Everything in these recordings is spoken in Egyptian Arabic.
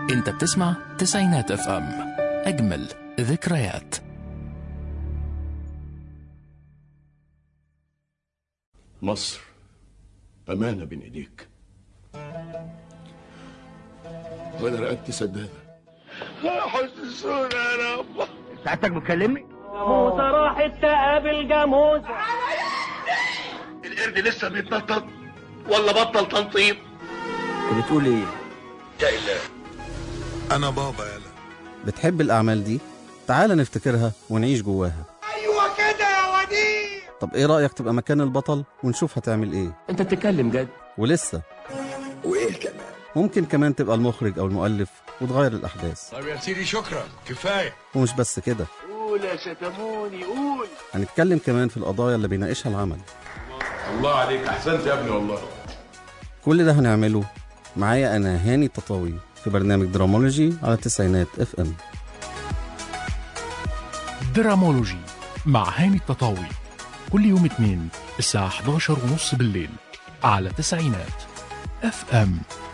انت بتسمع تسعينات اف ام اجمل ذكريات مصر أمانة بين إيديك وأنا رقبتي سدادة حسسونا يا رب سعادتك بتكلمني؟ جاموسة راحت تقابل جاموسة القرد لسه بيتنطط ولا بطل تنطيط انت بتقول ايه؟ انا بابا يلا بتحب الأعمال دي؟ تعال نفتكرها ونعيش جواها أيوة كده يا وديع طب إيه رأيك تبقى مكان البطل ونشوف هتعمل إيه؟ انت بتتكلم جد ولسه وايه كمان ممكن كمان تبقى المخرج أو المؤلف وتغير الأحداث طب يا سيدي شكرا كفايه ومش بس كده قول يا شتموني قول هنتكلم كمان في القضايا اللي بيناقشها العمل الله عليك احسنت يا ابني والله كل ده هنعمله معايا أنا هاني التطاوي في برنامج درامولوجي على تسعينات اف ام درامولوجي مع هاني التطاوي كل يوم اثنين الساعة 11 ونص بالليل على تسعينات اف ام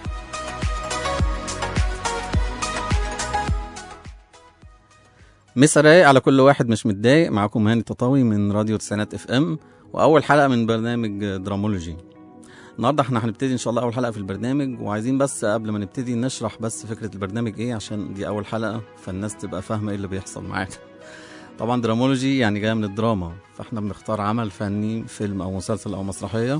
مسا رايق على كل واحد مش متضايق معاكم هاني تطاوي من راديو تسعينات اف ام واول حلقه من برنامج درامولوجي النهارده احنا هنبتدي ان شاء الله اول حلقه في البرنامج وعايزين بس قبل ما نبتدي نشرح بس فكره البرنامج ايه عشان دي اول حلقه فالناس تبقى فاهمه ايه اللي بيحصل معانا طبعا درامولوجي يعني جايه من الدراما فاحنا بنختار عمل فني فيلم او مسلسل او مسرحيه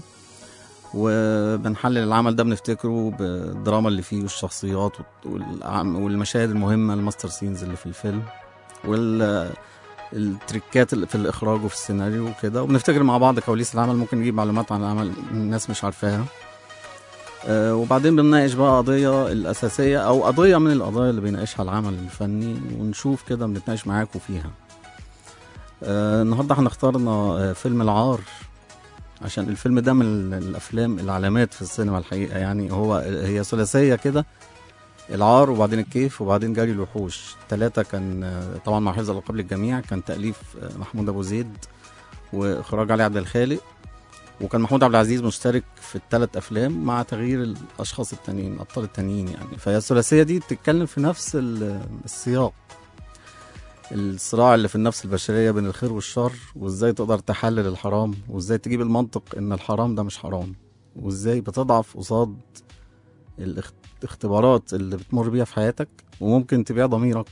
وبنحلل العمل ده بنفتكره بالدراما اللي فيه والشخصيات والعم- والمشاهد المهمه الماستر سينز اللي في الفيلم وال التريكات اللي في الاخراج وفي السيناريو وكده وبنفتكر مع بعض كواليس العمل ممكن نجيب معلومات عن العمل الناس مش عارفاها آه، وبعدين بنناقش بقى قضية الأساسية أو قضية من القضايا اللي بيناقشها العمل الفني ونشوف كده بنتناقش معاكم فيها آه، النهاردة احنا اخترنا آه، فيلم العار عشان الفيلم ده من الأفلام العلامات في السينما الحقيقة يعني هو هي ثلاثية كده العار وبعدين الكيف وبعدين جري الوحوش ثلاثة كان آه، طبعا مع حفظ الألقاب للجميع كان تأليف آه، محمود أبو زيد وإخراج علي عبد الخالق وكان محمود عبد العزيز مشترك في الثلاث أفلام مع تغيير الأشخاص التانيين الأبطال التانيين يعني فهي الثلاثية دي بتتكلم في نفس ال- السياق الصراع اللي في النفس البشرية بين الخير والشر وازاي تقدر تحلل الحرام وازاي تجيب المنطق ان الحرام ده مش حرام وازاي بتضعف قصاد الاختبارات اللي بتمر بيها في حياتك وممكن تبيع ضميرك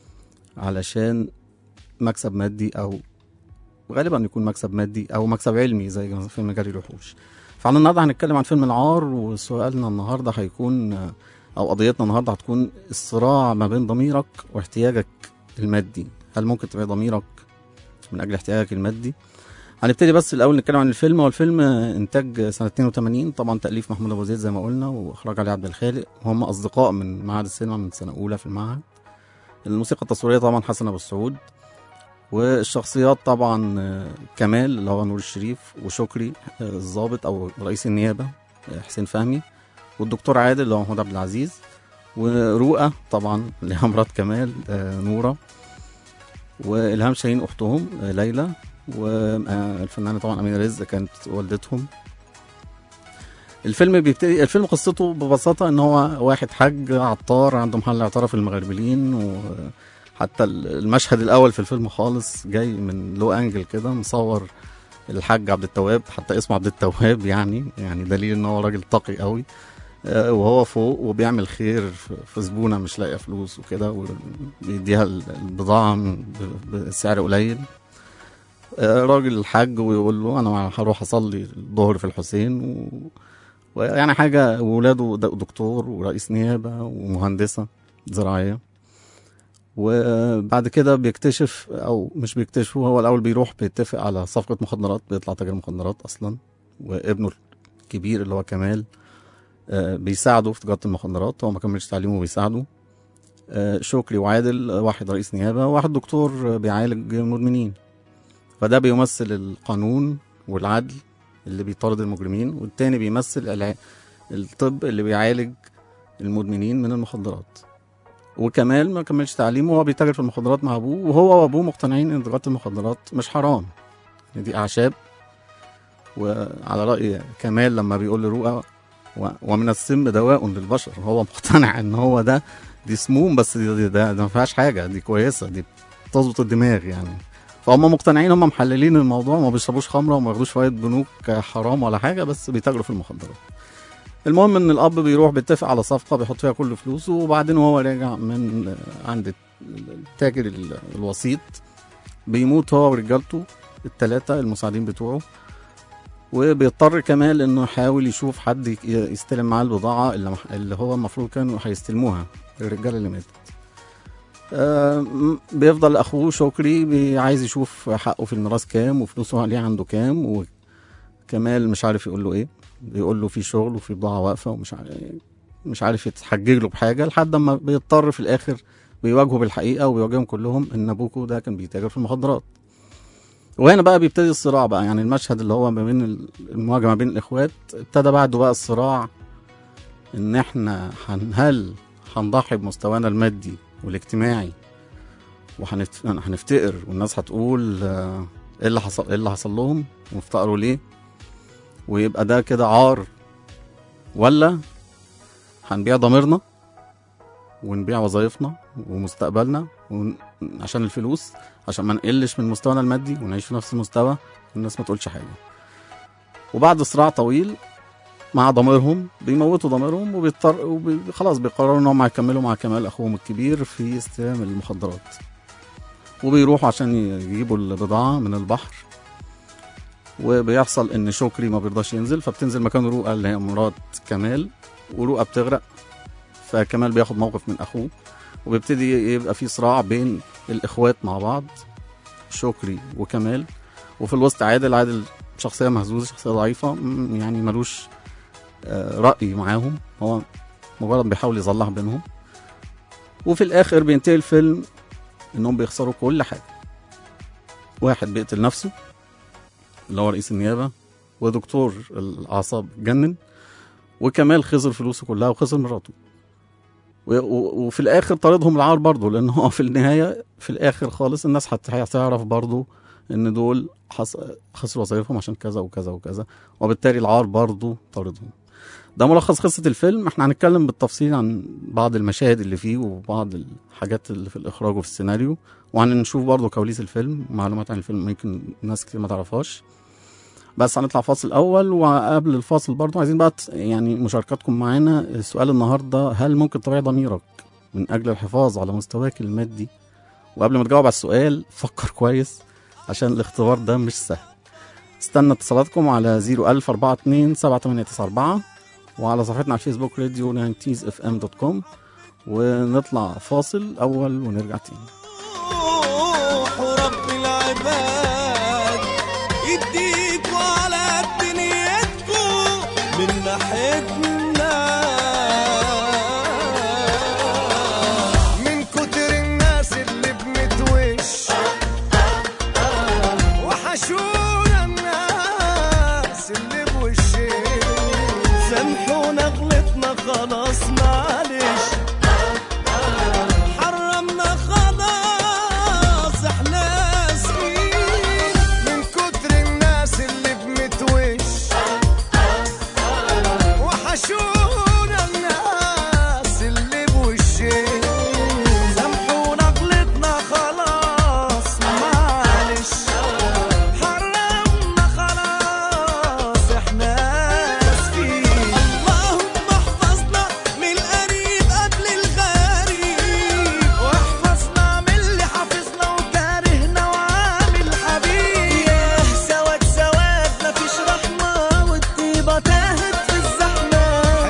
علشان مكسب مادي او غالبا يكون مكسب مادي او مكسب علمي زي فيلم جري الوحوش فاحنا النهارده هنتكلم عن فيلم العار وسؤالنا النهارده هيكون او قضيتنا النهارده هتكون الصراع ما بين ضميرك واحتياجك المادي هل ممكن تبيع ضميرك من اجل احتياجك المادي هنبتدي بس الاول نتكلم عن الفيلم هو الفيلم انتاج سنه 82 طبعا تاليف محمود ابو زيد زي ما قلنا واخراج علي عبد الخالق وهم اصدقاء من معهد السينما من سنه اولى في المعهد الموسيقى التصويريه طبعا حسن ابو السعود والشخصيات طبعا آه، كمال اللي هو نور الشريف وشكري آه، الضابط او رئيس النيابه آه، حسين فهمي والدكتور عادل اللي هو محمود عبد العزيز ورؤى طبعا اللي هي مرات كمال آه، نوره والهام شاهين اختهم آه، ليلى والفنانه طبعا امينه رزق كانت والدتهم الفيلم بيبتدي الفيلم قصته ببساطه ان هو واحد حاج عطار عنده محل عطاره في المغربلين وحتى المشهد الاول في الفيلم خالص جاي من لو انجل كده مصور الحاج عبد التواب حتى اسمه عبد التواب يعني يعني دليل ان هو راجل تقي قوي آه، وهو فوق وبيعمل خير في- في زبونه مش لاقيه فلوس وكده وبيديها البضاعه ب- بسعر قليل آه، راجل الحاج ويقول له انا هروح اصلي الظهر في الحسين و... ويعني حاجه وولاده د- دكتور ورئيس نيابه ومهندسه زراعيه وبعد كده بيكتشف او مش بيكتشفه هو الاول بيروح بيتفق على صفقه مخدرات بيطلع تاجر مخدرات اصلا وابنه الكبير اللي هو كمال آه، بيساعده في تجاره المخدرات هو ما كملش تعليمه وبيساعده آه، شكري وعادل آه، واحد رئيس نيابه وواحد دكتور آه، بيعالج مدمنين فده بيمثل القانون والعدل اللي بيطارد المجرمين والتاني بيمثل الع- الطب اللي بيعالج المدمنين من المخدرات وكمال ما كملش تعليمه وهو بيتاجر في المخدرات مع ابوه وهو وابوه مقتنعين ان تجاره المخدرات مش حرام إن دي اعشاب وعلى راي كمال لما بيقول لرؤى و- ومن السم دواء للبشر هو مقتنع ان هو ده دي سموم بس دي, دي, ده, ده ما فيهاش حاجه دي كويسه دي بتظبط الدماغ يعني فهم مقتنعين هم محللين الموضوع ما بيشربوش خمره وما ياخدوش فوائد بنوك حرام ولا حاجه بس بيتاجروا في المخدرات المهم ان الاب بيروح بيتفق على صفقه بيحط فيها كل فلوسه وبعدين وهو راجع من عند التاجر ال- الوسيط بيموت هو ورجالته الثلاثه المساعدين بتوعه وبيضطر كمال انه يحاول يشوف حد ي- يستلم معاه البضاعه اللي, مح- اللي هو المفروض كانوا هيستلموها الرجاله اللي ماتت آه، م- بيفضل اخوه شكري بي- عايز يشوف حقه في الميراث كام وفلوسه عليه عنده كام وكمال مش عارف يقول له ايه بيقول له في شغل وفي بضاعه واقفه ومش عارف مش عارف يتحجج له بحاجه لحد ما بيضطر في الاخر بيواجهوا بالحقيقه وبيواجههم كلهم ان ابوكو ده كان بيتاجر في المخدرات وهنا بقى بيبتدي الصراع بقى يعني المشهد اللي هو ما بين ال- المواجهه ما بين الاخوات ابتدى بعده بقى الصراع ان احنا هن هل هنضحي بمستوانا المادي والاجتماعي وهنفتقر والناس هتقول آه، ايه اللي حصل ايه اللي حصل لهم وافتقروا ليه ويبقى ده كده عار ولا هنبيع ضميرنا ونبيع وظائفنا ومستقبلنا ون... عشان الفلوس عشان ما نقلش من مستوانا المادي ونعيش في نفس المستوى والناس ما تقولش حاجه وبعد صراع طويل مع ضميرهم بيموتوا ضميرهم وبيضطر وبي... خلاص بيقرروا ان هم هيكملوا مع كمال اخوهم الكبير في استلام المخدرات وبيروحوا عشان يجيبوا البضاعه من البحر وبيحصل ان شكري ما بيرضاش ينزل فبتنزل مكان رؤى اللي هي مرات كمال ورؤى بتغرق فكمال بياخد موقف من اخوه وبيبتدي يبقى في صراع بين الاخوات مع بعض شكري وكمال وفي الوسط عادل عادل شخصيه مهزوزه شخصيه ضعيفه م- يعني ملوش آه، راي معاهم هو مجرد بيحاول يصلح بينهم وفي الاخر بينتهي الفيلم انهم بيخسروا كل حاجه واحد بيقتل نفسه اللي هو رئيس النيابه ودكتور الاعصاب اتجنن وكمال خسر فلوسه كلها وخسر مراته و- و- وفي الاخر طاردهم العار برضه لان هو في النهايه في الاخر خالص الناس هت- هتعرف برضه ان دول حص... خسروا وظائفهم عشان كذا وكذا وكذا وبالتالي العار برضه طاردهم ده ملخص قصة الفيلم احنا هنتكلم بالتفصيل عن بعض المشاهد اللي فيه وبعض الحاجات اللي في الإخراج وفي السيناريو وهنشوف برضه كواليس الفيلم ومعلومات عن الفيلم ممكن ناس كتير ما تعرفهاش بس هنطلع فاصل أول وقبل الفاصل برضه عايزين بقى ت- يعني مشاركاتكم معانا السؤال النهاردة هل ممكن تبيع ضميرك من أجل الحفاظ على مستواك المادي وقبل ما تجاوب على السؤال فكر كويس عشان الاختبار ده مش سهل استنى اتصالاتكم على 01042 7894 وعلى صفحتنا على الفيسبوك راديو 90 اف ام دوت كوم ونطلع فاصل اول ونرجع تاني روح ورب العباد يديكوا على دنيتكوا من ناحيتنا من كتر الناس اللي بنتوش وحشونا الناس اللي بوشين سامحونا غلطنا خلاص معلش حرمنا خلاص احنا اسفين من كتر الناس اللي بنتوش وحشونا الناس اللي بوشين سامحونا غلطنا خلاص معلش حرمنا خلاص احنا اسفين اللهم احفظنا من القريب قبل الغريب واحفظنا من اللي حافظنا وكارهنا وعامل حبيب ياه سواد سواد مفيش رحمة والطيبة تاهت في الزحمة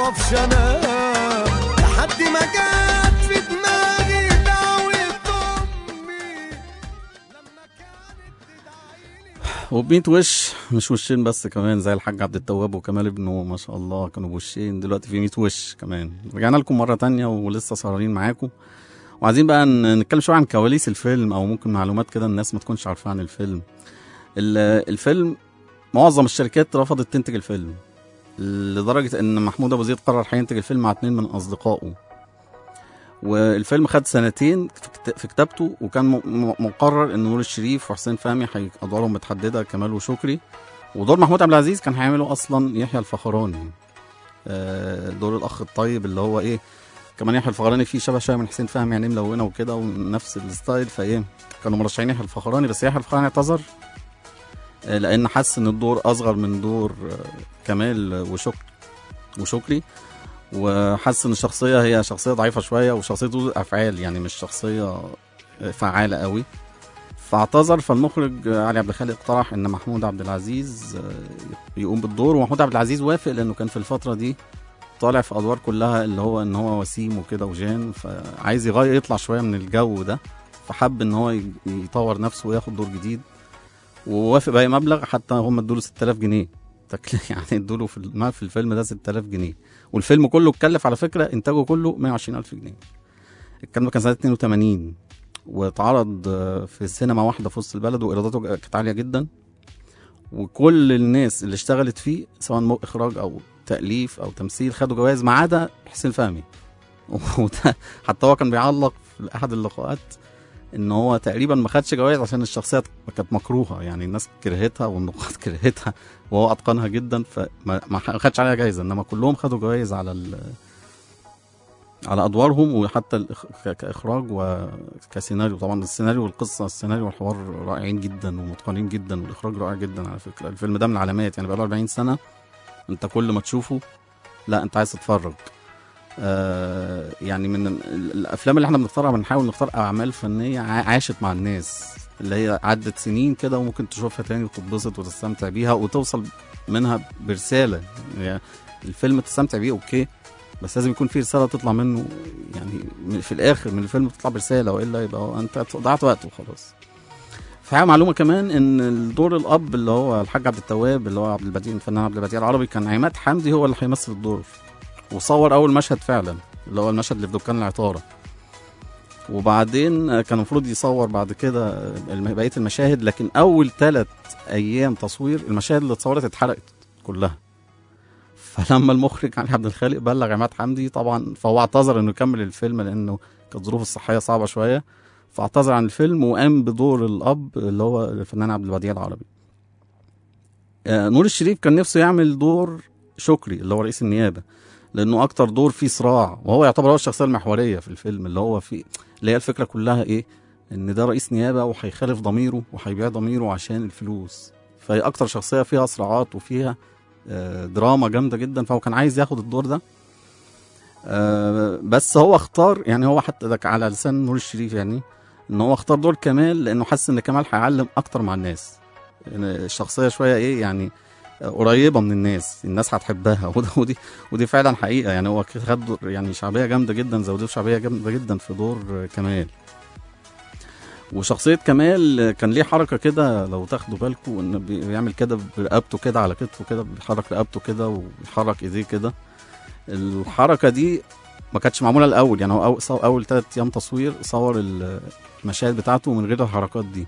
معرفش انام لحد ما جت في دماغي دعوة امي لما كانت تدعيلي وبميت وش مش وشين بس كمان زي الحاج عبد التواب وكمال ابنه ما شاء الله كانوا بوشين دلوقتي في 100 وش كمان رجعنا لكم مرة تانية ولسه سهرانين معاكم وعايزين بقى ن- نتكلم شوية عن كواليس الفيلم أو ممكن معلومات كده الناس ما تكونش عارفة عن الفيلم ال- الفيلم معظم الشركات رفضت تنتج الفيلم لدرجة إن محمود أبو زيد قرر هينتج الفيلم مع اتنين من أصدقائه والفيلم خد سنتين في كت- في كتابته وكان م- م- مقرر ان نور الشريف وحسين فهمي هي- ادوارهم متحدده كمال وشكري ودور محمود عبد العزيز كان هيعمله اصلا يحيى الفخراني آه، دور الاخ الطيب اللي هو ايه كمان يحيى الفخراني فيه شبه شويه من حسين فهمي يعني ملونه وكده ونفس الستايل فايه كانوا مرشحين يحيى الفخراني بس يحيى الفخراني اعتذر آه، لان حس ان الدور اصغر من دور آه، كمال وشكري وشكري وحس ان الشخصيه هي شخصيه ضعيفه شويه وشخصيته افعال يعني مش شخصيه فعاله قوي فاعتذر فالمخرج علي عبد الخالق اقترح ان محمود عبد العزيز آه، يقوم بالدور ومحمود عبد العزيز وافق لانه كان في الفتره دي طالع في ادوار كلها اللي هو ان هو وسيم وكده وجان فعايز يغير يطلع شويه من الجو ده فحب ان هو ي- يطور نفسه وياخد دور جديد ووافق باي مبلغ حتى هم ادوا له 6000 جنيه تكليف يعني ادوا له في الم- في الفيلم ده 6000 جنيه والفيلم كله اتكلف على فكره انتاجه كله 120000 جنيه الكلام ده كان سنه 82 واتعرض آه، في سينما واحده في وسط البلد وايراداته كانت عاليه جدا وكل الناس اللي اشتغلت فيه سواء مو- اخراج او تاليف او تمثيل خدوا جوائز ما عدا حسين فهمي وده حتى هو كان بيعلق في احد اللقاءات ان هو تقريبا ما خدش جوائز عشان الشخصيه كانت مكروهه يعني الناس كرهتها والنقاد كرهتها وهو اتقنها جدا فما ما خدش عليها جايزه انما كلهم خدوا جوائز على ال على ادوارهم وحتى الإخ- ك- كاخراج وكسيناريو طبعا السيناريو والقصه السيناريو والحوار رائعين جدا ومتقنين جدا والاخراج رائع جدا على فكره الفيلم ده من العلامات يعني بقاله 40 سنه انت كل ما تشوفه لا انت عايز تتفرج آه يعني من ال- الافلام اللي احنا بنختارها بنحاول نختار اعمال فنيه ع- عاشت مع الناس اللي هي عدت سنين كده وممكن تشوفها تاني وتتبسط وتستمتع بيها وتوصل منها برساله يعني الفيلم تستمتع بيه اوكي بس لازم يكون في رساله تطلع منه يعني من- في الاخر من الفيلم تطلع برساله والا يبقى هو انت ضيعت وقت وخلاص في حاجه معلومه كمان ان الدور الاب اللي هو الحاج عبد التواب اللي هو عبد البديع الفنان عبد البديع العربي كان عماد حمدي هو اللي هيمثل الدور وصور اول مشهد فعلا اللي هو المشهد اللي في دكان العطاره وبعدين كان المفروض يصور بعد كده الم- بقيه المشاهد لكن اول ثلاث ايام تصوير المشاهد اللي اتصورت اتحرقت كلها فلما المخرج علي عبد الخالق بلغ عماد حمدي طبعا فهو اعتذر انه يكمل الفيلم لانه كانت ظروفه الصحيه صعبه شويه فاعتذر عن الفيلم وقام بدور الاب اللي هو الفنان عبد البديع العربي آه، نور الشريف كان نفسه يعمل دور شكري اللي هو رئيس النيابه لانه اكتر دور فيه صراع وهو يعتبر هو الشخصيه المحوريه في الفيلم اللي هو فيه اللي هي الفكره كلها ايه ان ده رئيس نيابه وهيخالف ضميره وهيبيع ضميره عشان الفلوس فهي اكتر شخصيه فيها صراعات وفيها آه، دراما جامده جدا فهو كان عايز ياخد الدور ده آه، بس هو اختار يعني هو حتى ده على لسان نور الشريف يعني ان هو اختار دور كمال لانه حس ان كمال هيعلم اكتر مع الناس يعني الشخصيه شويه ايه يعني قريبه من الناس الناس هتحبها وده ودي ودي فعلا حقيقه يعني هو خد دور- يعني شعبيه جامده جدا زودته شعبيه جامده جدا في دور كمال وشخصيه كمال كان ليه حركه كده لو تاخدوا بالكم ان بي- بيعمل كده برقبته كده على كتفه كده بيحرك رقبته كده وبيحرك ايديه كده الحركه دي ما كانتش معموله الاول يعني هو أو- صو- اول ثلاث ايام تصوير صور المشاهد بتاعته من غير الحركات دي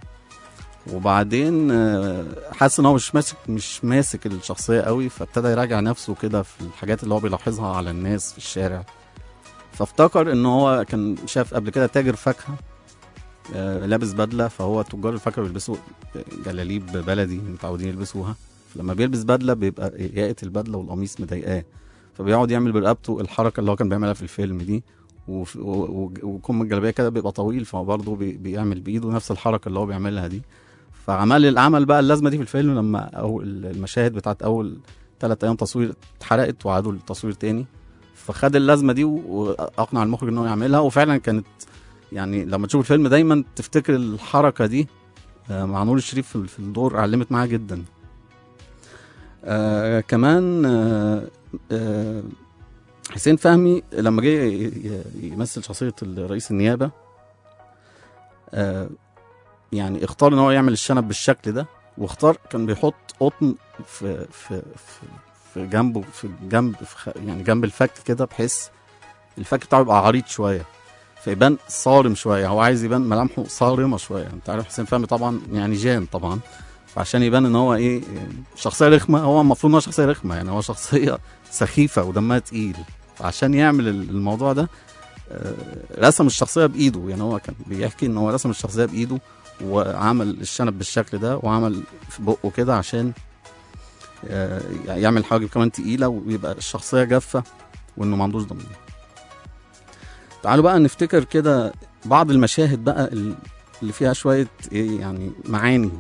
وبعدين آه، حاسس ان هو مش ماسك مش ماسك الشخصيه قوي فابتدى يراجع نفسه كده في الحاجات اللي هو بيلاحظها على الناس في الشارع فافتكر ان هو كان شاف قبل كده تاجر فاكهه آه، لابس بدله فهو تجار الفاكهه بيلبسوا جلاليب بلدي متعودين يلبسوها لما بيلبس بدله بيبقى ياقة البدله والقميص مضايقاه فبيقعد يعمل برقبته الحركه اللي هو كان بيعملها في الفيلم دي وف- و- و- وكم الجلابيه كده بيبقى طويل فهو برضه بي- بيعمل بايده نفس الحركه اللي هو بيعملها دي فعمل العمل بقى اللازمه دي في الفيلم لما اول المشاهد بتاعت اول ثلاث ايام تصوير اتحرقت وعادوا للتصوير تاني فخد اللازمه دي واقنع المخرج ان هو يعملها وفعلا كانت يعني لما تشوف الفيلم دايما تفتكر الحركه دي آه، مع نور الشريف في في الدور علمت معاه جدا آه كمان آه آه حسين فهمي لما جه ي- ي- يمثل شخصيه رئيس النيابه آه يعني اختار ان هو يعمل الشنب بالشكل ده واختار كان بيحط قطن في في في, في جنبه في جنب في خ- يعني جنب الفك كده بحيث الفك بتاعه يبقى عريض شويه فيبان صارم شويه هو عايز يبان ملامحه صارمه شويه انت عارف حسين فهمي طبعا يعني جان طبعا فعشان يبان ان هو ايه شخصيه رخمه هو المفروض ان هو شخصيه رخمه يعني هو شخصيه سخيفه ودمها تقيل فعشان يعمل ال- الموضوع ده آه، رسم الشخصيه بايده يعني هو كان بيحكي ان هو رسم الشخصيه بايده وعمل الشنب بالشكل ده وعمل في بقه كده عشان آه، يعمل حواجب كمان تقيله ويبقى الشخصيه جافه وانه ما عندوش ضمير تعالوا بقى نفتكر كده بعض المشاهد بقى ال- اللي فيها شويه ايه يعني معاني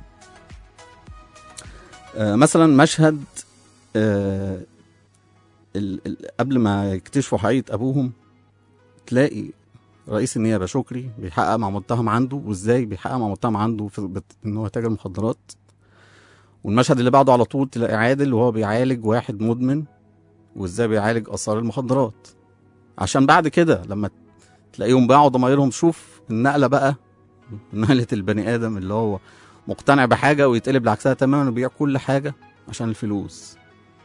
آه، مثلا مشهد آه، ال- ال- قبل ما يكتشفوا حقيقه ابوهم تلاقي رئيس النيابه شكري بيحقق مع متهم عنده وازاي بيحقق مع متهم عنده في بت- ان هو تاجر مخدرات والمشهد اللي بعده على طول تلاقي عادل وهو بيعالج واحد مدمن وازاي بيعالج اثار المخدرات عشان بعد كده لما تلاقيهم باعوا ضمايرهم شوف النقله بقى نقله البني ادم اللي هو مقتنع بحاجه ويتقلب لعكسها تماما ويبيع كل حاجه عشان الفلوس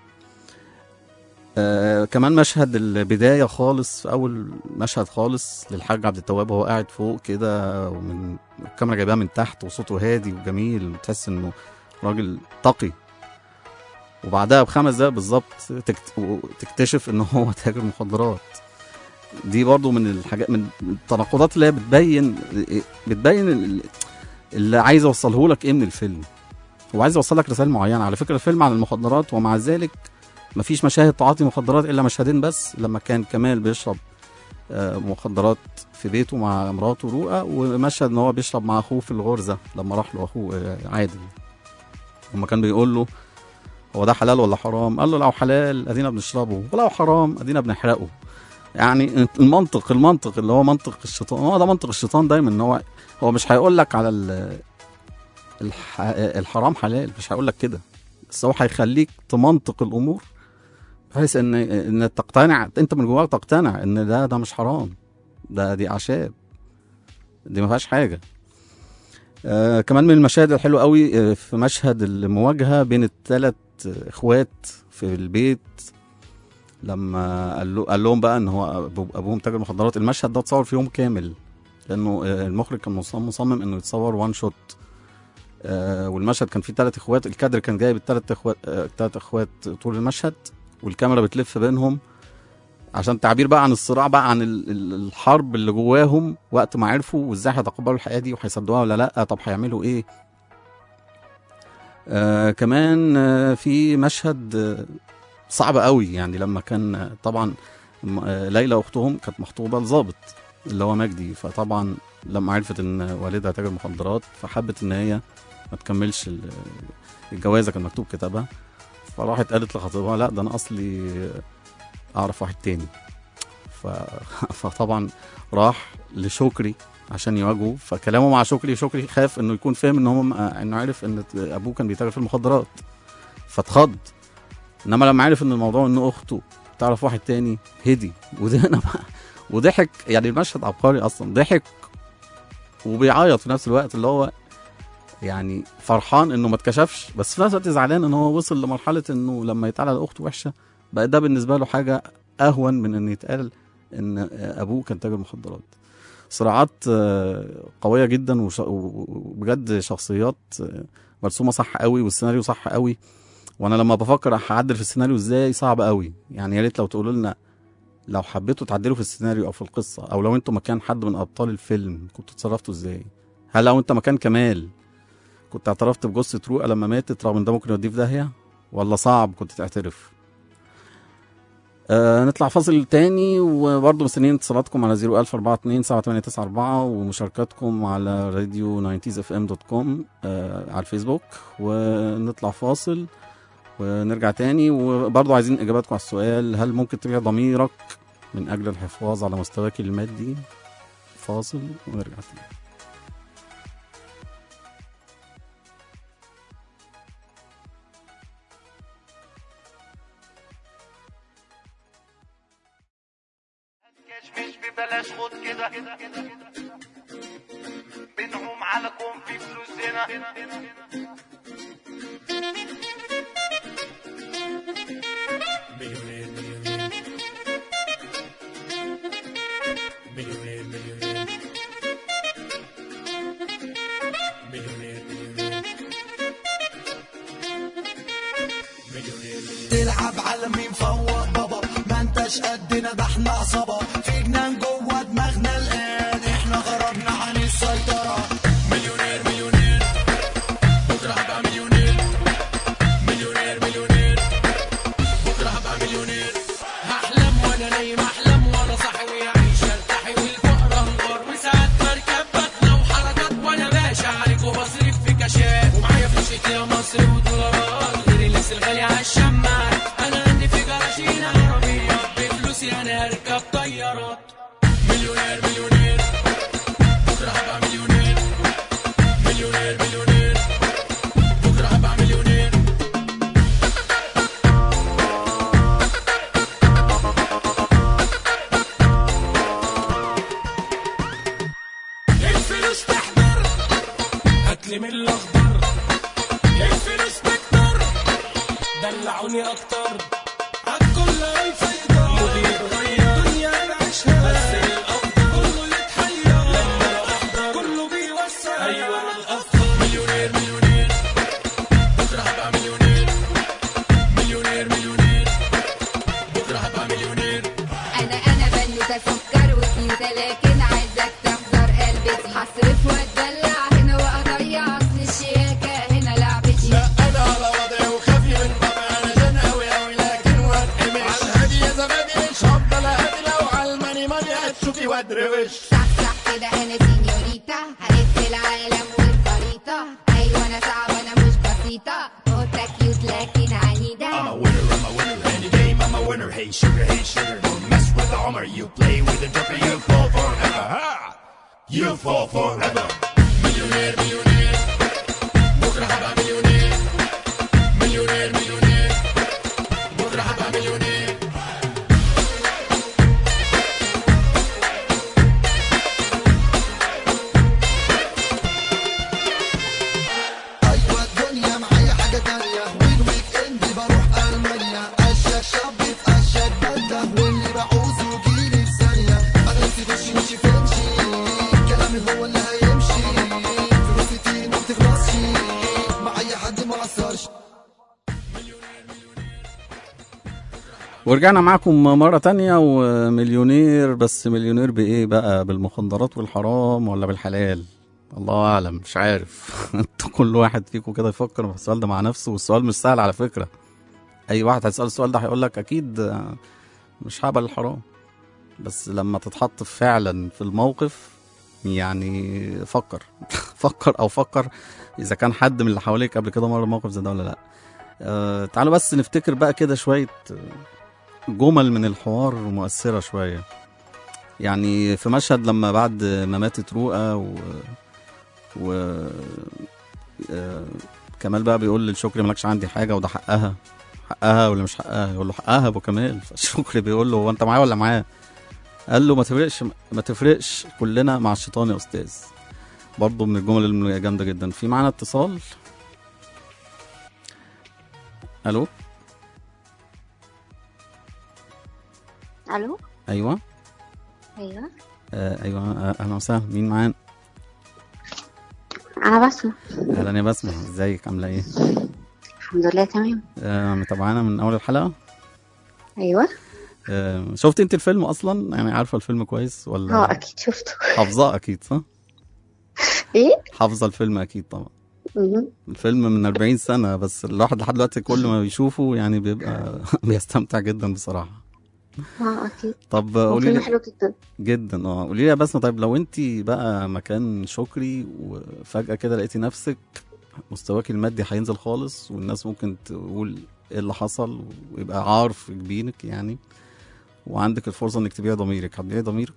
آه كمان مشهد البدايه خالص في اول مشهد خالص للحاج عبد التواب وهو قاعد فوق كده ومن الكاميرا جايباه من تحت وصوته هادي وجميل وتحس انه راجل تقي وبعدها بخمس دقايق بالظبط تكت- تكتشف ان هو تاجر مخدرات دي برضو من الحاجات من التناقضات اللي هي بتبين بتبين ال- اللي عايز اوصله لك ايه من الفيلم هو عايز يوصل لك رسائل معينه على فكره الفيلم عن المخدرات ومع ذلك مفيش مشاهد تعاطي مخدرات الا مشهدين بس لما كان كمال بيشرب آه، مخدرات في بيته مع مراته رؤى ومشهد ان هو بيشرب مع اخوه في الغرزه لما راح له اخوه آه، عادل لما كان بيقول له هو ده حلال ولا حرام قال له لو حلال ادينا بنشربه ولو حرام ادينا بنحرقه يعني المنطق المنطق اللي هو منطق الشيطان هو ده منطق الشيطان دايما ان هو هو مش هيقول لك على ال- الح... الحرام حلال مش هيقول لك كده بس هو هيخليك تمنطق الامور بحيث ان ان تقتنع انت من جواك تقتنع ان ده ده مش حرام ده دي اعشاب دي ما فيهاش حاجه آه كمان من المشاهد الحلوه قوي آه في مشهد المواجهه بين الثلاث اخوات في البيت لما قال, له قال لهم بقى ان هو أبو- ابوهم تاجر مخدرات المشهد ده اتصور في يوم كامل لانه آه، المخرج كان مصمم مصمم انه يتصور وان شوت آه والمشهد كان فيه ثلاث اخوات الكادر كان جايب الثلاث اخوات الثلاث اخوات طول المشهد والكاميرا بتلف بينهم عشان تعبير بقى عن الصراع بقى عن ال- ال- الحرب اللي جواهم وقت ما عرفوا وازاي هيتقبلوا الحقيقه دي وهيصدقوها ولا لا طب هيعملوا ايه آه كمان آه في مشهد آه صعب قوي يعني لما كان آه، طبعا م- آه ليلى اختهم كانت مخطوبه لظابط اللي هو مجدي فطبعا لما عرفت ان والدها تاجر مخدرات فحبت ان هي ما تكملش ال- الجوازه كان مكتوب كتابها فراحت قالت لخطيبها لا ده انا اصلي اعرف واحد تاني ف... فطبعا راح لشكري عشان يواجهه فكلامه مع شكري شكري خاف انه يكون فاهم ان هو انه عرف ان ابوه كان بيتاجر في المخدرات فاتخض انما لما عرف ان الموضوع ان اخته تعرف واحد تاني هدي وده انا بقى وضحك يعني المشهد عبقري اصلا ضحك وبيعيط في نفس الوقت اللي هو يعني فرحان انه ما اتكشفش بس في نفس الوقت زعلان ان هو وصل لمرحله انه لما يتقال على اخته وحشه بقى ده بالنسبه له حاجه اهون من ان يتقال ان ابوه كان تاجر مخدرات صراعات آه، قويه جدا وش- وبجد شخصيات آه، مرسومه صح قوي والسيناريو صح قوي وانا لما بفكر هعدل في السيناريو ازاي صعب قوي يعني يا ريت لو تقولوا لنا لو حبيتوا تعدلوا في السيناريو او في القصه او لو انتوا مكان حد من ابطال الفيلم كنتوا اتصرفتوا ازاي هل لو انت مكان كمال كنت اعترفت بجثه رؤى لما ماتت رغم ان ده ممكن يوديه في داهيه ولا صعب كنت تعترف آه نطلع فاصل تاني وبرضه مستنيين اتصالاتكم على 01042 7894 ومشاركاتكم على راديو 90 اف ام دوت كوم آه على الفيسبوك ونطلع فاصل ونرجع تاني وبرضه عايزين اجاباتكم على السؤال هل ممكن تبيع ضميرك من اجل الحفاظ على مستواك المادي فاصل ونرجع تاني مش ببلاش خد كده بنعوم على كون في فلوس هنا تلعب على مين فوق بابا ما انتش قدنا ده احنا عصابة في جنان جوه دماغنا الآن احنا خرجنا عن السيطرة مليونير مليونير بكرة هبقى مليونير مليونير مليونير بكرة هبقى مليونير هحلم وانا نايم احلم وانا صاحي ويعيش ارتاحي والفقر انهار وساعات بركب بطلع وحركات وانا باشا عليك وبصرف في كاشات ومعايا فلوس يا مصر ودولارات غير اللبس الغالي على الشماعات انا عندي في جراشين عربية بفلوسي انا هركب طيارات مليونير مليونير بكرة هبقى مليونير مليونير مليونير بكرة هبقى مليونير الفلوس تحضر هاتلي من الاخضر الفلوس تكتر دلعوني اكتر عالكل هيفيضر مدير غير دنيا نعيشها بس الافضل كله يتحير لما انا احضر كله بيوسع ايوه أنا الافضل مليونير مليونير بكره هبقى مليونير مليونير مليونير بكره هبقى مليونير انا انا بنوتة سكر وكيوتة لكن عايزك تحضر قلبي هصرف واتدلع هنا واضيع اصل الشياكة هنا لعبتي لا انا على وضعي وخافي من طبعي انا جن اوي اوي لكن واتقمش على الهادي يا زبادي مش هفضل اهدي لو على الماني ماني هتشوفي وادروش صح صح كده انا سينيوريتا هلف العالم والخريطة ايوه انا صعبة انا مش بسيطة قطة كيوت لكن عنيدة I'm a winner, I'm a winner, any game I'm a winner. Hey sugar, hey sugar, don't mess with the Hummer. You play with the joker, you fall forever. Ha! You fall forever. مليونير مليونير بكرة هبقى مليونير مليونير مليونير بكرة هبقى مليونير ايوه الدنيا معايا حاجه تانية والويك اند بروح المانيا اشيك شاب في اشيك بلده واللي بعوزه يجيلي في ثانيه انا نفسي تمشي مشي فمشي كلامي هو اللي هيمشي فلوسي تيجي ما بتخلصش مع اي حد ما اثرش ورجعنا معاكم مرة تانية ومليونير بس مليونير بإيه بقى بالمخدرات والحرام ولا بالحلال الله أعلم مش عارف انتوا كل واحد فيكم كده يفكر في السؤال ده مع نفسه والسؤال مش سهل على فكرة أي واحد هيسأل السؤال ده هيقول لك أكيد آه، مش هقبل الحرام بس لما تتحط فعلا في الموقف يعني فكر فكر أو فكر إذا كان حد من اللي حواليك قبل كده مر موقف زي ده ولا لأ أه تعالوا بس نفتكر بقى كده شوية جمل من الحوار مؤثرة شوية يعني في مشهد لما بعد ما ماتت رؤى و, و... آه، كمال بقى بيقول للشكري مالكش عندي حاجة وده حقها حقها ولا مش حقها يقول له حقها يا ابو كمال فالشكري بيقول له هو انت معايا ولا معاه قال له ما تفرقش ما تفرقش كلنا مع الشيطان يا استاذ برضه من الجمل الجامده جدا في معانا اتصال الو الو ايوه ايوه آه ايوه آه، اهلا وسهلا مين معانا انا بسمة اهلا يا بسمه ازيك عامله ايه الحمد لله تمام آه متابعانا من اول الحلقه ايوه آه شفت انت الفيلم اصلا يعني عارفه الفيلم كويس ولا اه اكيد شفته حافظاه اكيد صح ايه حافظه الفيلم اكيد طبعا مهم. الفيلم من 40 سنه بس الواحد لحد دلوقتي كل ما بيشوفه يعني بيبقى بيستمتع جدا بصراحه اه اكيد طب هو قولي فيلم لي حلو جدا جدا اه قولي لي يا بسمه طيب لو انت بقى مكان شكري وفجاه كده لقيتي نفسك مستواك المادي هينزل خالص والناس ممكن تقول ايه اللي حصل ويبقى عار في جبينك يعني وعندك الفرصه انك تبيعي ضميرك هتبيعي ضميرك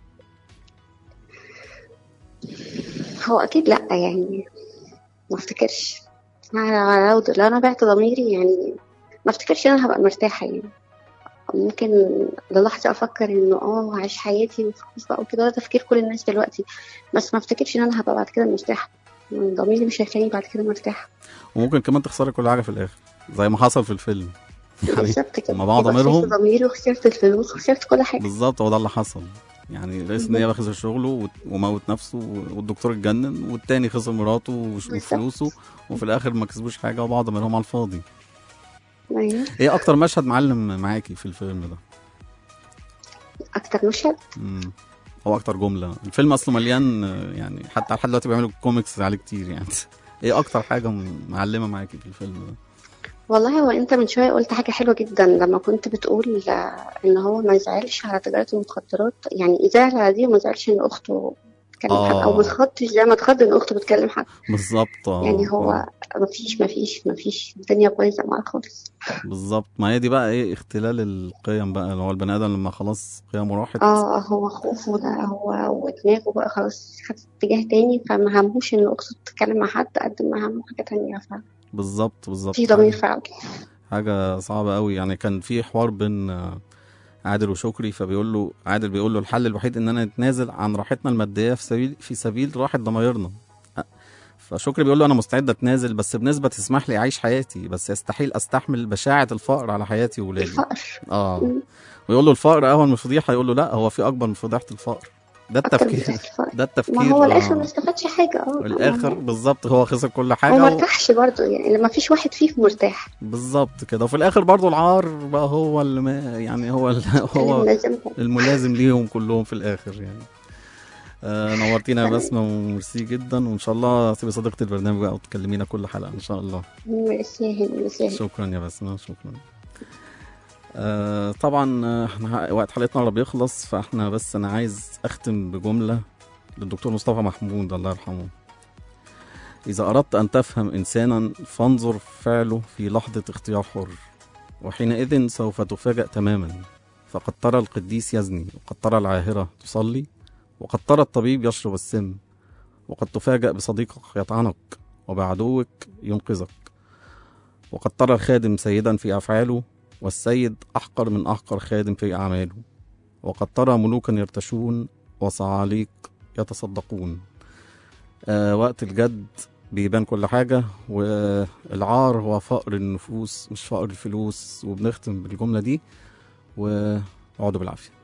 هو اكيد لا يعني ما افتكرش أنا لو لو انا بعت ضميري يعني ما افتكرش ان انا هبقى مرتاحة يعني ممكن للحظة أفكر إنه اه هعيش حياتي وفلوس بقى وكده ده تفكير كل الناس دلوقتي بس ما أفتكرش إن أنا هبقى بعد كده مرتاحة ضميري مش هيخليني بعد كده مرتاحة وممكن كمان تخسري كل حاجه في الاخر زي ما حصل في الفيلم يعني بالظبط كده لما بعض يبقى ضميرهم خسرت ضميري وخسرت الفلوس وخسرت كل حاجة بالظبط هو ده اللي حصل يعني رئيس النيابه خسر شغله وت- وموت نفسه والدكتور اتجنن والتاني خسر مراته وش- وفلوسه وفي الاخر ما كسبوش حاجه وبعض منهم على الفاضي أيوه ايه اكتر مشهد معلم معاكي في الفيلم ده أكتر مشهد مم. هو اكتر جمله الفيلم اصله مليان آه، يعني حتى لحد دلوقتي بيعملوا كوميكس عليه كتير يعني ايه اكتر حاجه م- معلمه معاكي في الفيلم ده والله هو انت من شويه قلت حاجه حلوه جدا لما كنت بتقول آه، ان هو ما يزعلش على تجاره المخدرات يعني يزعل على دي وما يزعلش ان اخته بتكلم حد او آه. ما تخطش زي ما اتخض ان اخته بتكلم حد بالظبط آه، يعني هو آه. ما فيش ما فيش ما فيش الدنيا بايظه معاه خالص بالظبط ما هي دي بقى ايه اختلال القيم بقى اللي هو البني ادم لما خلاص قيمه راحت اه هو خوفه ده هو ودماغه بقى خلاص خدت اتجاه تاني فما هموش ان اخته تتكلم مع حد قد ما همه حاجه تانية بالظبط بالظبط ففي ضمير حاجة- فعلا حاجة صعبة قوي يعني كان في حوار بين آه، عادل وشكري فبيقول له عادل بيقول له الحل الوحيد اننا نتنازل عن راحتنا المادية في سبيل في سبيل راحة ضمايرنا أ- فشكري بيقول له انا مستعد اتنازل بس بنسبة تسمح لي اعيش حياتي بس يستحيل استحمل بشاعة الفقر على حياتي وولادي الفقر اه مم. ويقول له الفقر اهون من الفضيحة يقول له لا هو في اكبر من فضيحة الفقر ده أكتر من التفكير الفقر. ده التفكير ما هو الاخر آه. ما استفادش حاجه اه الاخر بالظبط هو خسر كل حاجة هو ما و- ارتاحش برضه يعني لما فيش واحد فيهم مرتاح بالظبط كده وفي الاخر برضو العار بقى هو اللي ما يعني هو ال- هو الملازم الملازم ليهم كلهم في الاخر يعني آه نورتينا يا بسمه وميرسي جدا وان شاء الله تبقي صديقه البرنامج بقى وتكلمينا كل حلقه ان شاء الله ميرسي يا هند ميرسي يا هند. شكرا يا بسمه شكرا آه طبعا آه، احنا وقت حلقتنا قرب يخلص فاحنا بس انا عايز اختم بجمله للدكتور مصطفى محمود الله يرحمه إذا أردت أن تفهم إنسانا فانظر فعله في لحظة اختيار حر وحينئذ سوف تفاجأ تماما فقد ترى القديس يزني وقد ترى العاهرة تصلي وقد ترى الطبيب يشرب السم وقد تفاجأ بصديقك يطعنك وبعدوك ينقذك وقد ترى الخادم سيدا في أفعاله والسيد أحقر من أحقر خادم في أعماله وقد ترى ملوكا يرتشون وصعاليق يتصدقون آه وقت الجد بيبان كل حاجة والعار هو فقر النفوس مش فقر الفلوس وبنختم بالجملة دي واقعدوا بالعافية